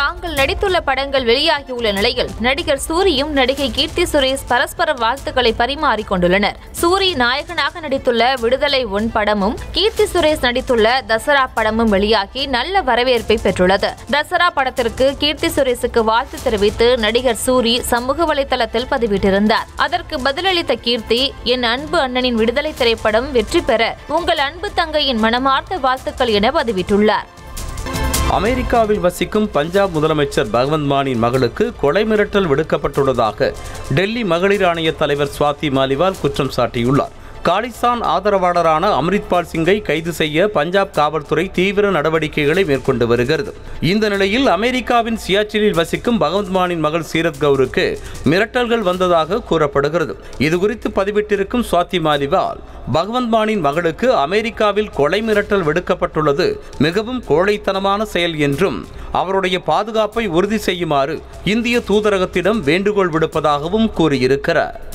தாங்கள் நடித்துள்ள படங்கள் வெளியாகியுள்ள நிலையில் நடிகர் சூரியும் நடிகை கீர்த்தி சுரேஷ் பரஸ்பர வாழ்த்துக்களை பரிமாறிக் கொண்டுள்ளனர் சூரி நாயகனாக நடித்துள்ள விடுதலை ஒன் படமும் கீர்த்தி சுரேஷ் நடித்துள்ள தசரா படமும் வெளியாகி நல்ல வரவேற்பை பெற்றுள்ளது தசரா படத்திற்கு கீர்த்தி சுரேஷுக்கு வாழ்த்து தெரிவித்து நடிகர் சூரி சமூக வலைதளத்தில் பதிவிட்டிருந்தார் அதற்கு பதிலளித்த கீர்த்தி என் அன்பு அண்ணனின் விடுதலை திரைப்படம் வெற்றி பெற உங்கள் அன்பு தங்கையின் மனமார்ந்த வாழ்த்துக்கள் என பதிவிட்டுள்ளார் அமெரிக்காவில் வசிக்கும் பஞ்சாப் முதலமைச்சர் பகவந்த் மானின் மகளுக்கு கொலை மிரட்டல் விடுக்கப்பட்டுள்ளதாக டெல்லி மகளிர் ஆணைய தலைவர் சுவாதி மாலிவால் குற்றம் சாட்டியுள்ளார் காலிஸ்தான் ஆதரவாளரான அம்ரித்பால் சிங்கை கைது செய்ய பஞ்சாப் காவல்துறை தீவிர நடவடிக்கைகளை மேற்கொண்டு வருகிறது இந்த நிலையில் அமெரிக்காவின் சியாச்சினில் வசிக்கும் பகவந்த் மானின் மகள் சீரத் கவுருக்கு மிரட்டல்கள் வந்ததாக கூறப்படுகிறது இதுகுறித்து பதிவிட்டிருக்கும் சுவாதி மாலிவால் பகவந்த் மானின் மகளுக்கு அமெரிக்காவில் கொலை மிரட்டல் விடுக்கப்பட்டுள்ளது மிகவும் கோழைத்தனமான செயல் என்றும் அவருடைய பாதுகாப்பை உறுதி செய்யுமாறு இந்திய தூதரகத்திடம் வேண்டுகோள் விடுப்பதாகவும் கூறியிருக்கிறார்